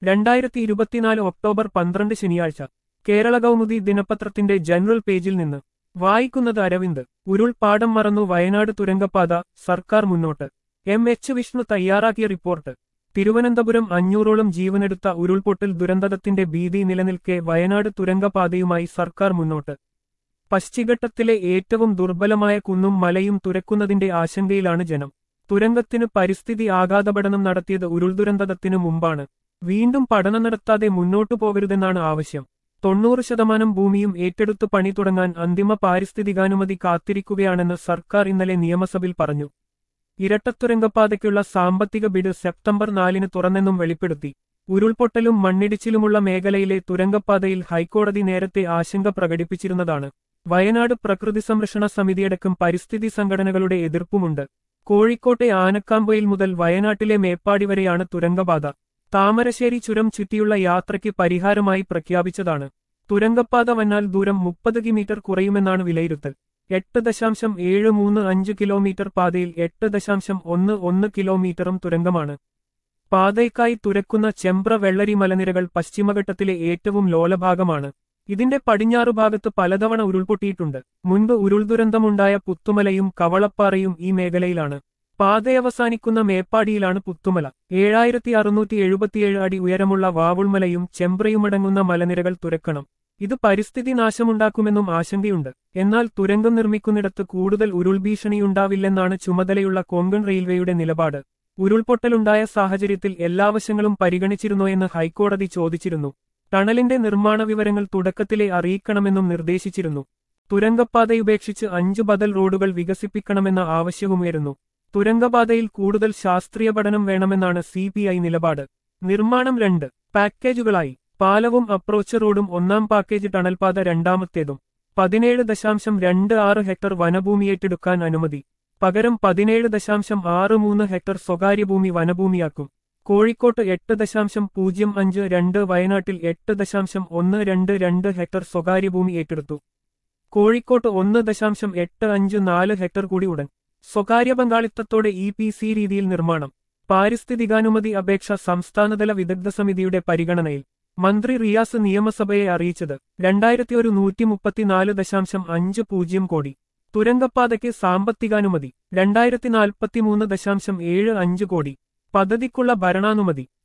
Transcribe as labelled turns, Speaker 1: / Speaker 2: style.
Speaker 1: രണ്ടായിരത്തി ഇരുപത്തിനാല് ഒക്ടോബർ പന്ത്രണ്ട് ശനിയാഴ്ച കേരള കൗമുദി ദിനപത്രത്തിന്റെ ജനറൽ പേജിൽ നിന്ന് വായിക്കുന്നത് അരവിന്ദ് ഉരുൾപാടം മറന്നു വയനാട് തുരങ്കപ്പാത സർക്കാർ മുന്നോട്ട് എം എച്ച് വിഷ്ണു തയ്യാറാക്കിയ റിപ്പോർട്ട് തിരുവനന്തപുരം അഞ്ഞൂറോളം ജീവനെടുത്ത ഉരുൾപൊട്ടൽ ദുരന്തത്തിന്റെ ഭീതി നിലനിൽക്കെ വയനാട് തുരങ്കപാതയുമായി സർക്കാർ മുന്നോട്ട് പശ്ചിഘട്ടത്തിലെ ഏറ്റവും ദുർബലമായ കുന്നും മലയും തുരക്കുന്നതിന്റെ ആശങ്കയിലാണ് ജനം തുരങ്കത്തിന് പരിസ്ഥിതി ആഘാതപഠനം നടത്തിയത് ഉരുൾദുരന്തത്തിനു മുമ്പാണ് വീണ്ടും പഠനം നടത്താതെ മുന്നോട്ടു പോകരുതെന്നാണ് ആവശ്യം തൊണ്ണൂറ് ശതമാനം ഭൂമിയും ഏറ്റെടുത്തു പണി തുടങ്ങാൻ അന്തിമ പാരിസ്ഥിതികാനുമതി കാത്തിരിക്കുകയാണെന്ന് സർക്കാർ ഇന്നലെ നിയമസഭയിൽ പറഞ്ഞു ഇരട്ടത്തുരങ്കപ്പാതയ്ക്കുള്ള സാമ്പത്തിക ബിഡ് സെപ്റ്റംബർ നാലിന് തുറന്നെന്നും വെളിപ്പെടുത്തി ഉരുൾപൊട്ടലും മണ്ണിടിച്ചിലുമുള്ള മേഖലയിലെ തുരങ്കപ്പാതയിൽ ഹൈക്കോടതി നേരത്തെ ആശങ്ക പ്രകടിപ്പിച്ചിരുന്നതാണ് വയനാട് പ്രകൃതി സംരക്ഷണ സമിതിയടക്കം പരിസ്ഥിതി സംഘടനകളുടെ എതിർപ്പുമുണ്ട് കോഴിക്കോട്ടെ ആനക്കാമ്പൊയിൽ മുതൽ വയനാട്ടിലെ മേപ്പാടി വരെയാണ് തുരങ്കപാത താമരശ്ശേരി ചുരം ചുറ്റിയുള്ള യാത്രയ്ക്ക് പരിഹാരമായി പ്രഖ്യാപിച്ചതാണ് തുരങ്കപ്പാത വന്നാൽ ദൂരം മുപ്പത് കിമീറ്റർ കുറയുമെന്നാണ് വിലയിരുത്തൽ എട്ട് ദശാംശം ഏഴ് മൂന്ന് അഞ്ച് കിലോമീറ്റർ പാതയിൽ എട്ട് ദശാംശം ഒന്ന് ഒന്ന് കിലോമീറ്ററും തുരങ്കമാണ് പാതയ്ക്കായി തുരക്കുന്ന ചെമ്പ്ര വെള്ളരി മലനിരകൾ പശ്ചിമഘട്ടത്തിലെ ഏറ്റവും ലോലഭാഗമാണ് ഇതിന്റെ പടിഞ്ഞാറു ഭാഗത്ത് പലതവണ ഉരുൾപൊട്ടിയിട്ടുണ്ട് മുൻപ് ഉരുൾദുരന്തമുണ്ടായ പുത്തുമലയും കവളപ്പാറയും ഈ മേഖലയിലാണ് പാതയവസാനിക്കുന്ന മേപ്പാടിയിലാണ് പുത്തുമല ഏഴായിരത്തി അറുന്നൂറ്റി എഴുപത്തിയേഴ് അടി ഉയരമുള്ള വാവുൾമലയും ചെമ്പ്രയുമടങ്ങുന്ന മലനിരകൾ തുരക്കണം ഇത് പരിസ്ഥിതി നാശമുണ്ടാക്കുമെന്നും ആശങ്കയുണ്ട് എന്നാൽ തുരങ്കം നിർമ്മിക്കുന്നിടത്ത് കൂടുതൽ ഉരുൾഭീഷണിയുണ്ടാവില്ലെന്നാണ് ചുമതലയുള്ള കൊങ്കൺ റെയിൽവേയുടെ നിലപാട് ഉരുൾപൊട്ടലുണ്ടായ സാഹചര്യത്തിൽ എല്ലാ വശങ്ങളും പരിഗണിച്ചിരുന്നോയെന്ന് ഹൈക്കോടതി ചോദിച്ചിരുന്നു ടണലിന്റെ നിർമ്മാണ വിവരങ്ങൾ തുടക്കത്തിലെ അറിയിക്കണമെന്നും നിർദ്ദേശിച്ചിരുന്നു തുരങ്കപ്പാതയുപേക്ഷിച്ച് അഞ്ചു ബദൽ റോഡുകൾ വികസിപ്പിക്കണമെന്ന ആവശ്യവുമുയരുന്നു തുരങ്കപാതയിൽ കൂടുതൽ ശാസ്ത്രീയ പഠനം വേണമെന്നാണ് സി നിലപാട് നിർമ്മാണം രണ്ട് പാക്കേജുകളായി പാലവും അപ്രോച്ച് റോഡും ഒന്നാം പാക്കേജ് ടണൽപാത രണ്ടാമത്തേതും പതിനേഴ് ദശാംശം രണ്ട് ആറ് ഹെക്ടർ വനഭൂമി ഏറ്റെടുക്കാൻ അനുമതി പകരം പതിനേഴ് ദശാംശം ആറ് മൂന്ന് ഹെക്ടർ സ്വകാര്യ ഭൂമി വനഭൂമിയാക്കും കോഴിക്കോട്ട് എട്ട് ദശാംശം പൂജ്യം അഞ്ച് രണ്ട് വയനാട്ടിൽ എട്ട് ദശാംശം ഒന്ന് രണ്ട് രണ്ട് ഹെക്ടർ സ്വകാര്യ ഭൂമി ഏറ്റെടുത്തു കോഴിക്കോട്ട് ഒന്ന് ദശാംശം എട്ട് അഞ്ച് നാല് ഹെക്ടർ കൂടി ഉടൻ സ്വകാര്യ പങ്കാളിത്തത്തോടെ ഇ പി സി രീതിയിൽ നിർമ്മാണം പാരിസ്ഥിതികാനുമതി അപേക്ഷ സംസ്ഥാനതല വിദഗ്ധ സമിതിയുടെ പരിഗണനയിൽ മന്ത്രി റിയാസ് നിയമസഭയെ അറിയിച്ചത് രണ്ടായിരത്തി ഒരു നൂറ്റി മുപ്പത്തിനാല് ദശാംശം അഞ്ച് പൂജ്യം കോടി തുരങ്കപ്പാതയ്ക്ക് സാമ്പത്തികാനുമതി രണ്ടായിരത്തി നാൽപ്പത്തിമൂന്ന് ദശാംശം ഏഴ് അഞ്ച് കോടി പദ്ധതിക്കുള്ള ഭരണാനുമതി